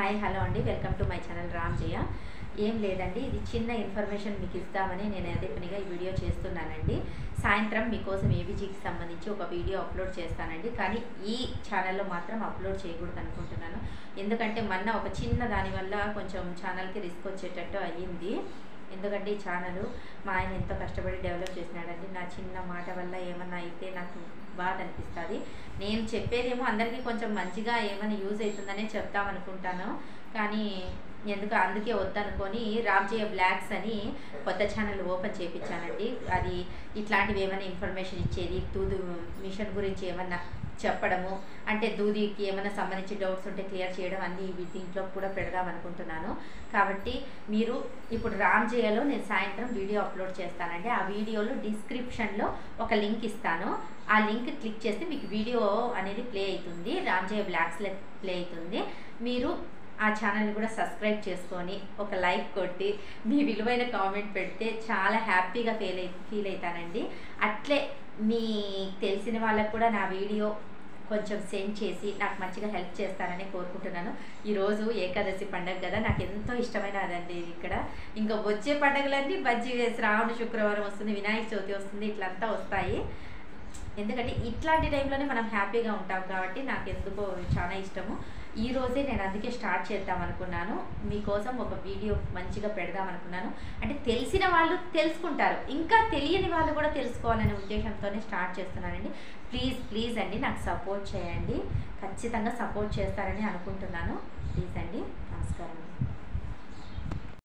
hi hello అండి welcome to my channel Ram Jaya ఏం లేదండి ఇది చిన్న ఇన్ఫర్మేషన్ మీకు ఇస్తామని నేను అదే పనిగా ఈ వీడియో చేస్తున్నానండి సాయంత్రం మీకోసం ఏబీజీకి సంబంధించి ఒక వీడియో అప్లోడ్ చేస్తానండి కానీ ఈ ఛానల్లో మాత్రం అప్లోడ్ చేయకూడదు అనుకుంటున్నాను ఎందుకంటే మొన్న ఒక చిన్న దానివల్ల కొంచెం ఛానల్కి రిస్క్ వచ్చేటట్టు అయ్యింది ఎందుకంటే ఈ ఛానల్ మా ఆయన ఎంతో కష్టపడి డెవలప్ చేసినాడండి నా చిన్న మాట వల్ల ఏమన్నా అయితే నాకు బాధ అనిపిస్తుంది నేను చెప్పేదేమో అందరికీ కొంచెం మంచిగా ఏమైనా యూజ్ అవుతుందనే చెప్తామనుకుంటాను కానీ ఎందుకు అందుకే వద్దనుకొని రామ్జయ బ్లాక్స్ అని కొత్త ఛానల్ ఓపెన్ చేయించానండి అది ఇట్లాంటివి ఏమైనా ఇన్ఫర్మేషన్ ఇచ్చేది తూదు మిషన్ గురించి ఏమన్నా చెప్పడము అంటే దూదికి ఏమైనా సంబంధించి డౌట్స్ ఉంటే క్లియర్ చేయడం అన్ని ఇవి దీంట్లో కూడా పెడదాం అనుకుంటున్నాను కాబట్టి మీరు ఇప్పుడు రామ్ జయలో నేను సాయంత్రం వీడియో అప్లోడ్ చేస్తానండి ఆ వీడియోలో డిస్క్రిప్షన్లో ఒక లింక్ ఇస్తాను ఆ లింక్ క్లిక్ చేస్తే మీకు వీడియో అనేది ప్లే అవుతుంది రామ్ జయ బ్లాక్స్లో ప్లే అవుతుంది మీరు ఆ ఛానల్ని కూడా సబ్స్క్రైబ్ చేసుకొని ఒక లైక్ కొట్టి మీ విలువైన కామెంట్ పెడితే చాలా హ్యాపీగా ఫీల్ అయి ఫీల్ అవుతానండి అట్లే మీ తెలిసిన వాళ్ళకు కూడా నా వీడియో కొంచెం సెండ్ చేసి నాకు మంచిగా హెల్ప్ చేస్తారని కోరుకుంటున్నాను ఈరోజు ఏకాదశి పండగ కదా నాకు ఎంతో ఇష్టమైన అదండి ఇది ఇక్కడ ఇంకా వచ్చే పండగలన్నీ బజ్జీ శ్రావణ శుక్రవారం వస్తుంది వినాయక చవితి వస్తుంది ఇట్లంతా వస్తాయి ఎందుకంటే ఇట్లాంటి టైంలోనే మనం హ్యాపీగా ఉంటాం కాబట్టి నాకు ఎందుకో చాలా ఇష్టము ఈ రోజే నేను అందుకే స్టార్ట్ చేద్దాం అనుకున్నాను మీకోసం ఒక వీడియో మంచిగా పెడదాం అనుకున్నాను అంటే తెలిసిన వాళ్ళు తెలుసుకుంటారు ఇంకా తెలియని వాళ్ళు కూడా తెలుసుకోవాలనే ఉద్దేశంతోనే స్టార్ట్ చేస్తున్నానండి ప్లీజ్ ప్లీజ్ అండి నాకు సపోర్ట్ చేయండి ఖచ్చితంగా సపోర్ట్ చేస్తారని అనుకుంటున్నాను ప్లీజ్ అండి నమస్కారం